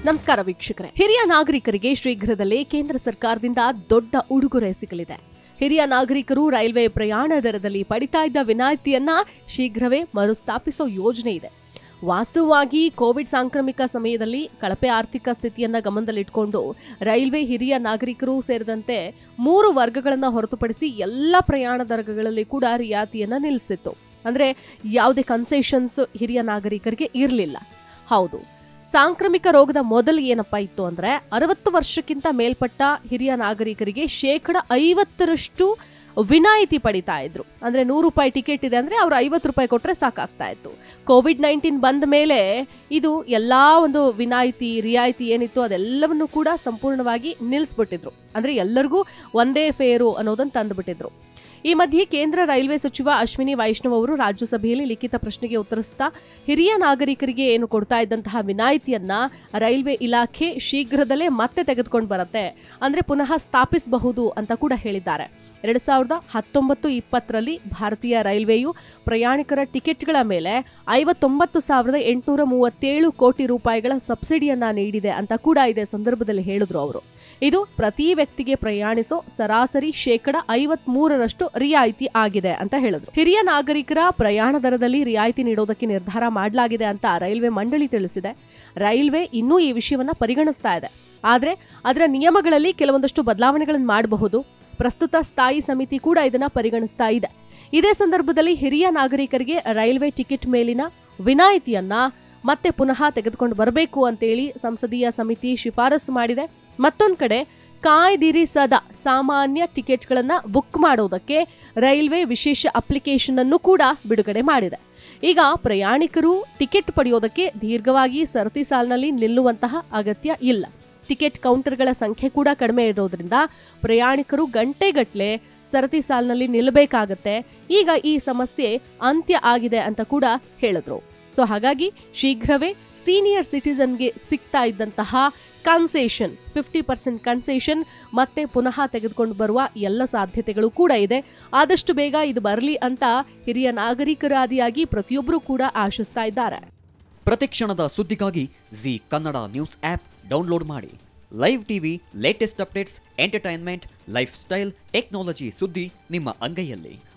ನಮಸ್ಕಾರ ವೀಕ್ಷಕರೇ ಹಿರಿಯ ನಾಗರಿಕರಿಗೆ ಶೀಘ್ರದಲ್ಲೇ ಕೇಂದ್ರ ಸರ್ಕಾರದಿಂದ ದೊಡ್ಡ ಉಡುಗೊರೆ ಸಿಗಲಿದೆ ಹಿರಿಯ ನಾಗರಿಕರು ರೈಲ್ವೆ ಪ್ರಯಾಣ ದರದಲ್ಲಿ ಪಡಿತಾ ಇದ್ದ ವಿನಾಯಿತಿಯನ್ನ ಶೀಘ್ರವೇ ಮರುಸ್ಥಾಪಿಸೋ ಯೋಜನೆ ಇದೆ ವಾಸ್ತವವಾಗಿ ಕೋವಿಡ್ ಸಾಂಕ್ರಾಮಿಕ ಸಮಯದಲ್ಲಿ ಕಳಪೆ ಆರ್ಥಿಕ ಸ್ಥಿತಿಯನ್ನ ಗಮನದಲ್ಲಿಟ್ಕೊಂಡು ರೈಲ್ವೆ ಹಿರಿಯ ನಾಗರಿಕರು ಸೇರಿದಂತೆ ಮೂರು ವರ್ಗಗಳನ್ನು ಹೊರತುಪಡಿಸಿ ಎಲ್ಲ ಪ್ರಯಾಣ ದರಗಳಲ್ಲಿ ಕೂಡ ರಿಯಾಯಿತಿಯನ್ನ ನಿಲ್ಲಿಸಿತ್ತು ಅಂದ್ರೆ ಯಾವುದೇ ಕನ್ಸೆಷನ್ಸ್ ಹಿರಿಯ ನಾಗರಿಕರಿಗೆ ಇರಲಿಲ್ಲ ಹೌದು ಸಾಂಕ್ರಾಮಿಕ ರೋಗದ ಮೊದಲು ಏನಪ್ಪಾ ಇತ್ತು ಅಂದ್ರೆ ಅರವತ್ತು ವರ್ಷಕ್ಕಿಂತ ಮೇಲ್ಪಟ್ಟ ಹಿರಿಯ ನಾಗರಿಕರಿಗೆ ಶೇಕಡ ಐವತ್ತರಷ್ಟು ವಿನಾಯಿತಿ ಪಡಿತಾ ಇದ್ರು ಅಂದ್ರೆ ನೂರು ರೂಪಾಯಿ ಟಿಕೆಟ್ ಇದೆ ಅಂದ್ರೆ ಅವ್ರು ಐವತ್ತು ರೂಪಾಯಿ ಕೊಟ್ರೆ ಸಾಕಾಗ್ತಾ ಇತ್ತು ಕೋವಿಡ್ ನೈನ್ಟೀನ್ ಬಂದ ಮೇಲೆ ಇದು ಎಲ್ಲಾ ಒಂದು ವಿನಾಯಿತಿ ರಿಯಾಯಿತಿ ಏನಿತ್ತು ಅದೆಲ್ಲವನ್ನು ಕೂಡ ಸಂಪೂರ್ಣವಾಗಿ ನಿಲ್ಲಿಸ್ಬಿಟ್ಟಿದ್ರು ಅಂದ್ರೆ ಎಲ್ಲರಿಗೂ ಒಂದೇ ಫೇರು ಅನ್ನೋದನ್ನ ತಂದುಬಿಟ್ಟಿದ್ರು ಈ ಮಧ್ಯೆ ಕೇಂದ್ರ ರೈಲ್ವೆ ಸಚಿವ ಅಶ್ವಿನಿ ವೈಷ್ಣವ್ ಅವರು ರಾಜ್ಯಸಭೆಯಲ್ಲಿ ಲಿಖಿತ ಪ್ರಶ್ನೆಗೆ ಉತ್ತರಿಸ್ತಾ ಹಿರಿಯ ನಾಗರಿಕರಿಗೆ ಏನು ಕೊಡ್ತಾ ಇದ್ದಂತಹ ವಿನಾಯಿತಿಯನ್ನ ರೈಲ್ವೆ ಇಲಾಖೆ ಶೀಘ್ರದಲ್ಲೇ ಮತ್ತೆ ತೆಗೆದುಕೊಂಡು ಬರುತ್ತೆ ಅಂದ್ರೆ ಪುನಃ ಸ್ಥಾಪಿಸಬಹುದು ಅಂತ ಕೂಡ ಹೇಳಿದ್ದಾರೆ ಎರಡ್ ಸಾವಿರದ ಹತ್ತೊಂಬತ್ತು ಇಪ್ಪತ್ತರಲ್ಲಿ ಭಾರತೀಯ ರೈಲ್ವೆಯು ಪ್ರಯಾಣಿಕರ ಟಿಕೆಟ್ಗಳ ಮೇಲೆ ಐವತ್ತೊಂಬತ್ತು ಸಾವಿರದ ಎಂಟುನೂರ ಮೂವತ್ತೇಳು ಕೋಟಿ ರೂಪಾಯಿಗಳ ಸಬ್ಸಿಡಿಯನ್ನ ನೀಡಿದೆ ಅಂತ ಕೂಡ ಇದೇ ಸಂದರ್ಭದಲ್ಲಿ ಹೇಳಿದ್ರು ಅವರು ಇದು ಪ್ರತಿ ವ್ಯಕ್ತಿಗೆ ಪ್ರಯಾಣಿಸೋ ಸರಾಸರಿ ಶೇಕಡ ಐವತ್ ಮೂರರಷ್ಟು ರಿಯಾಯಿತಿ ಆಗಿದೆ ಅಂತ ಹೇಳಿದ್ರು ಹಿರಿಯ ನಾಗರಿಕರ ಪ್ರಯಾಣ ದರದಲ್ಲಿ ರಿಯಾಯಿತಿ ನೀಡೋದಕ್ಕೆ ನಿರ್ಧಾರ ಮಾಡಲಾಗಿದೆ ಅಂತ ರೈಲ್ವೆ ಮಂಡಳಿ ತಿಳಿಸಿದೆ ರೈಲ್ವೆ ಇನ್ನೂ ಈ ವಿಷಯವನ್ನ ಪರಿಗಣಿಸ್ತಾ ಇದೆ ಆದ್ರೆ ಅದರ ನಿಯಮಗಳಲ್ಲಿ ಕೆಲವೊಂದಷ್ಟು ಬದಲಾವಣೆಗಳನ್ನು ಮಾಡಬಹುದು ಪ್ರಸ್ತುತ ಸ್ಥಾಯಿ ಸಮಿತಿ ಕೂಡ ಇದನ್ನ ಪರಿಗಣಿಸ್ತಾ ಇದೆ ಇದೇ ಸಂದರ್ಭದಲ್ಲಿ ಹಿರಿಯ ನಾಗರಿಕರಿಗೆ ರೈಲ್ವೆ ಟಿಕೆಟ್ ಮೇಲಿನ ವಿನಾಯಿತಿಯನ್ನ ಮತ್ತೆ ಪುನಃ ತೆಗೆದುಕೊಂಡು ಬರಬೇಕು ಅಂತೇಳಿ ಸಂಸದೀಯ ಸಮಿತಿ ಶಿಫಾರಸು ಮಾಡಿದೆ ಮತ್ತೊಂದು ಕಡೆ ಕಾಯ್ದಿರಿಸದ ಸಾಮಾನ್ಯ ಟಿಕೆಟ್ಗಳನ್ನು ಬುಕ್ ಮಾಡೋದಕ್ಕೆ ರೈಲ್ವೆ ವಿಶೇಷ ಅಪ್ಲಿಕೇಶನ್ ಅನ್ನು ಕೂಡ ಬಿಡುಗಡೆ ಮಾಡಿದೆ ಈಗ ಪ್ರಯಾಣಿಕರು ಟಿಕೆಟ್ ಪಡೆಯೋದಕ್ಕೆ ದೀರ್ಘವಾಗಿ ಸರತಿ ಸಾಲಿನಲ್ಲಿ ನಿಲ್ಲುವಂತಹ ಅಗತ್ಯ ಇಲ್ಲ ಟಿಕೆಟ್ ಕೌಂಟರ್ಗಳ ಸಂಖ್ಯೆ ಕೂಡ ಕಡಿಮೆ ಇರೋದ್ರಿಂದ ಪ್ರಯಾಣಿಕರು ಗಂಟೆಗಟ್ಟಲೆ ಸರತಿ ಸಾಲಿನಲ್ಲಿ ನಿಲ್ಲಬೇಕಾಗತ್ತೆ ಈಗ ಈ ಸಮಸ್ಯೆ ಅಂತ್ಯ ಆಗಿದೆ ಅಂತ ಕೂಡ ಹೇಳಿದ್ರು ಸೊ ಹಾಗಾಗಿ ಶೀಘ್ರವೇ ಸೀನಿಯರ್ ಸಿಟಿಸನ್ಗೆ ಸಿಗ್ತಾ ಇದ್ದಂತಹ ಕನ್ಸೇಷನ್ ಫಿಫ್ಟಿ ಪರ್ಸೆಂಟ್ ಕನ್ಸೇಷನ್ ಮತ್ತೆ ಪುನಃ ತೆಗೆದುಕೊಂಡು ಬರುವ ಎಲ್ಲ ಸಾಧ್ಯತೆಗಳು ಕೂಡ ಇದೆ ಆದಷ್ಟು ಬೇಗ ಇದು ಬರಲಿ ಅಂತ ಹಿರಿಯ ನಾಗರಿಕರಾದಿಯಾಗಿ ಪ್ರತಿಯೊಬ್ಬರು ಕೂಡ ಆಶಿಸ್ತಾ ಇದ್ದಾರೆ ಪ್ರತಿಕ್ಷಣದ ಸುದ್ದಿಗಾಗಿ Zee Kannada news app download ಮಾಡಿ live TV latest updates entertainment lifestyle technology ಸುದ್ದಿ ನಿಮ್ಮ ಅಂಗೈಯಲ್ಲಿ